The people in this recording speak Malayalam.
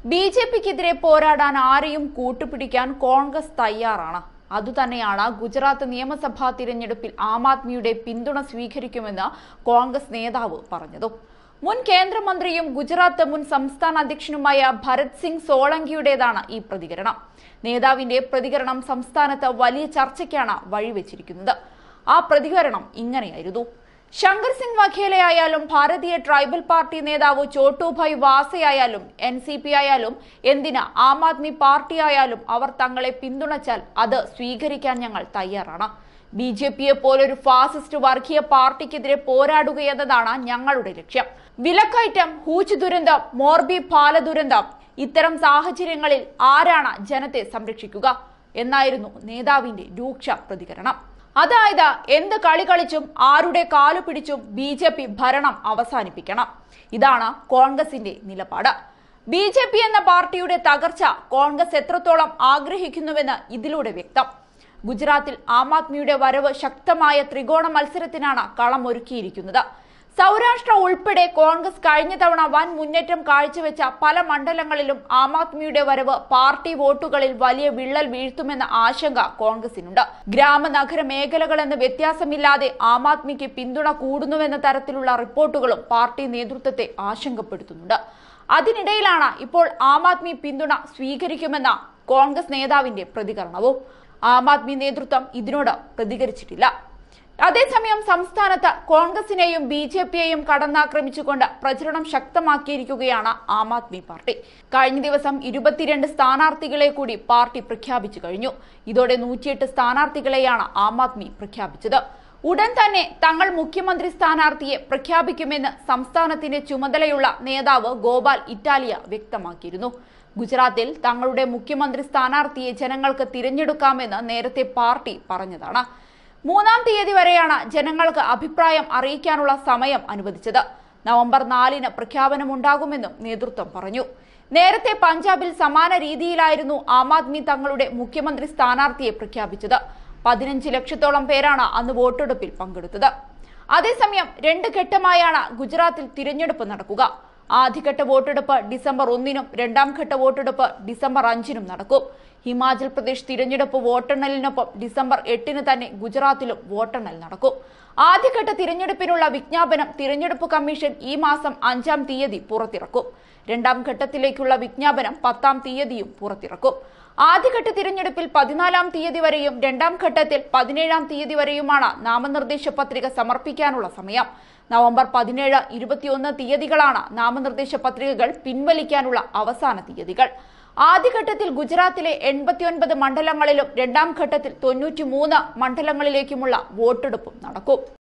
ബി ജെ പിക്കെതിരെ പോരാടാൻ ആരെയും കൂട്ടുപിടിക്കാൻ കോൺഗ്രസ് തയ്യാറാണ് അതുതന്നെയാണ് ഗുജറാത്ത് നിയമസഭാ തിരഞ്ഞെടുപ്പിൽ ആം ആദ്മിയുടെ പിന്തുണ സ്വീകരിക്കുമെന്ന് കോൺഗ്രസ് നേതാവ് പറഞ്ഞതും മുൻ കേന്ദ്രമന്ത്രിയും ഗുജറാത്ത് മുൻ സംസ്ഥാന അധ്യക്ഷനുമായ ഭരത് സിംഗ് സോളങ്കിയുടേതാണ് ഈ പ്രതികരണം നേതാവിന്റെ പ്രതികരണം സംസ്ഥാനത്ത് വലിയ ചർച്ചയ്ക്കാണ് വഴിവെച്ചിരിക്കുന്നത് ആ പ്രതികരണം ഇങ്ങനെയായിരുന്നു ശങ്കർ സിംഗ് വഘേലയായാലും ഭാരതീയ ട്രൈബൽ പാർട്ടി നേതാവ് ചോട്ടുഭായ് വാസയായാലും എൻ സി പി ആയാലും എന്തിന് ആം ആദ്മി പാർട്ടി ആയാലും അവർ തങ്ങളെ പിന്തുണച്ചാൽ അത് സ്വീകരിക്കാൻ ഞങ്ങൾ തയ്യാറാണ് ബി ജെ പിയെ പോലൊരു ഫാസിസ്റ്റ് വർഗീയ പാർട്ടിക്കെതിരെ പോരാടുകയെന്നതാണ് ഞങ്ങളുടെ ലക്ഷ്യം വിലക്കയറ്റം ഹൂച്ച് ദുരന്തം മോർബി പാല ദുരന്തം ഇത്തരം സാഹചര്യങ്ങളിൽ ആരാണ് ജനത്തെ സംരക്ഷിക്കുക എന്നായിരുന്നു നേതാവിന്റെ രൂക്ഷ പ്രതികരണം അതായത് എന്ത് കളി കളിച്ചും ആരുടെ കാലു പിടിച്ചും ബി ജെ പി ഭരണം അവസാനിപ്പിക്കണം ഇതാണ് കോൺഗ്രസിന്റെ നിലപാട് ബി ജെ പി എന്ന പാർട്ടിയുടെ തകർച്ച കോൺഗ്രസ് എത്രത്തോളം ആഗ്രഹിക്കുന്നുവെന്ന് ഇതിലൂടെ വ്യക്തം ഗുജറാത്തിൽ ആം ആദ്മിയുടെ വരവ് ശക്തമായ ത്രികോണ മത്സരത്തിനാണ് കളമൊരുക്കിയിരിക്കുന്നത് സൗരാഷ്ട്ര ഉൾപ്പെടെ കോൺഗ്രസ് കഴിഞ്ഞ തവണ വൻ മുന്നേറ്റം കാഴ്ചവെച്ച പല മണ്ഡലങ്ങളിലും ആം ആദ്മിയുടെ വരവ് പാർട്ടി വോട്ടുകളിൽ വലിയ വിള്ളൽ വീഴ്ത്തുമെന്ന ആശങ്ക കോൺഗ്രസിനുണ്ട് ഗ്രാമനഗര മേഖലകളെന്ന് വ്യത്യാസമില്ലാതെ ആം ആദ്മിക്ക് പിന്തുണ കൂടുന്നുവെന്ന തരത്തിലുള്ള റിപ്പോർട്ടുകളും പാർട്ടി നേതൃത്വത്തെ ആശങ്കപ്പെടുത്തുന്നുണ്ട് അതിനിടയിലാണ് ഇപ്പോൾ ആം ആദ്മി പിന്തുണ സ്വീകരിക്കുമെന്ന കോൺഗ്രസ് നേതാവിന്റെ പ്രതികരണവും ആം ആദ്മി നേതൃത്വം ഇതിനോട് പ്രതികരിച്ചിട്ടില്ല അതേസമയം സംസ്ഥാനത്ത് കോൺഗ്രസിനെയും ബി ജെ പിയെയും കടന്നാക്രമിച്ചുകൊണ്ട് പ്രചരണം ശക്തമാക്കിയിരിക്കുകയാണ് ആം ആദ്മി പാർട്ടി കഴിഞ്ഞ ദിവസം ഇരുപത്തിരണ്ട് സ്ഥാനാർത്ഥികളെ കൂടി പാർട്ടി പ്രഖ്യാപിച്ചു കഴിഞ്ഞു ഇതോടെ നൂറ്റിയെട്ട് സ്ഥാനാർത്ഥികളെയാണ് ആം ആദ്മി പ്രഖ്യാപിച്ചത് ഉടൻ തന്നെ തങ്ങൾ മുഖ്യമന്ത്രി സ്ഥാനാർത്ഥിയെ പ്രഖ്യാപിക്കുമെന്ന് സംസ്ഥാനത്തിന്റെ ചുമതലയുള്ള നേതാവ് ഗോപാൽ ഇറ്റാലിയ വ്യക്തമാക്കിയിരുന്നു ഗുജറാത്തിൽ തങ്ങളുടെ മുഖ്യമന്ത്രി സ്ഥാനാർത്ഥിയെ ജനങ്ങൾക്ക് തിരഞ്ഞെടുക്കാമെന്ന് നേരത്തെ പാർട്ടി പറഞ്ഞതാണ് മൂന്നാം തീയതി വരെയാണ് ജനങ്ങൾക്ക് അഭിപ്രായം അറിയിക്കാനുള്ള സമയം അനുവദിച്ചത് നവംബർ നാലിന് പ്രഖ്യാപനമുണ്ടാകുമെന്നും നേതൃത്വം പറഞ്ഞു നേരത്തെ പഞ്ചാബിൽ സമാന രീതിയിലായിരുന്നു ആം ആദ്മി തങ്ങളുടെ മുഖ്യമന്ത്രി സ്ഥാനാർത്ഥിയെ പ്രഖ്യാപിച്ചത് പതിനഞ്ച് ലക്ഷത്തോളം പേരാണ് അന്ന് വോട്ടെടുപ്പിൽ പങ്കെടുത്തത് അതേസമയം രണ്ട് ഘട്ടമായാണ് ഗുജറാത്തിൽ തിരഞ്ഞെടുപ്പ് നടക്കുക ആദ്യഘട്ട വോട്ടെടുപ്പ് ഡിസംബർ ഒന്നിനും രണ്ടാം ഘട്ട വോട്ടെടുപ്പ് ഡിസംബർ അഞ്ചിനും നടക്കും ഹിമാചൽ പ്രദേശ് തിരഞ്ഞെടുപ്പ് വോട്ടെണ്ണലിനൊപ്പം ഡിസംബർ എട്ടിന് തന്നെ ഗുജറാത്തിലും വോട്ടെണ്ണൽ നടക്കും ആദ്യഘട്ട തിരഞ്ഞെടുപ്പിനുള്ള വിജ്ഞാപനം തിരഞ്ഞെടുപ്പ് കമ്മീഷൻ ഈ മാസം അഞ്ചാം തീയതി പുറത്തിറക്കും രണ്ടാം ഘട്ടത്തിലേക്കുള്ള വിജ്ഞാപനം പത്താം തീയതിയും പുറത്തിറക്കും ആദ്യഘട്ട തിരഞ്ഞെടുപ്പിൽ പതിനാലാം തീയതി വരെയും രണ്ടാം ഘട്ടത്തിൽ പതിനേഴാം തീയതി വരെയുമാണ് നാമനിർദ്ദേശ പത്രിക സമർപ്പിക്കാനുള്ള സമയം നവംബർ പതിനേഴ് ഇരുപത്തിയൊന്ന് തീയതികളാണ് നാമനിർദ്ദേശ പത്രികകൾ പിൻവലിക്കാനുള്ള അവസാന തീയതികൾ ആദ്യഘട്ടത്തിൽ ഗുജറാത്തിലെ എൺപത്തിയൊൻപത് മണ്ഡലങ്ങളിലും രണ്ടാം ഘട്ടത്തിൽ തൊണ്ണൂറ്റിമൂന്ന് മണ്ഡലങ്ങളിലേക്കുമുള്ള വോട്ടെടുപ്പും നടക്കും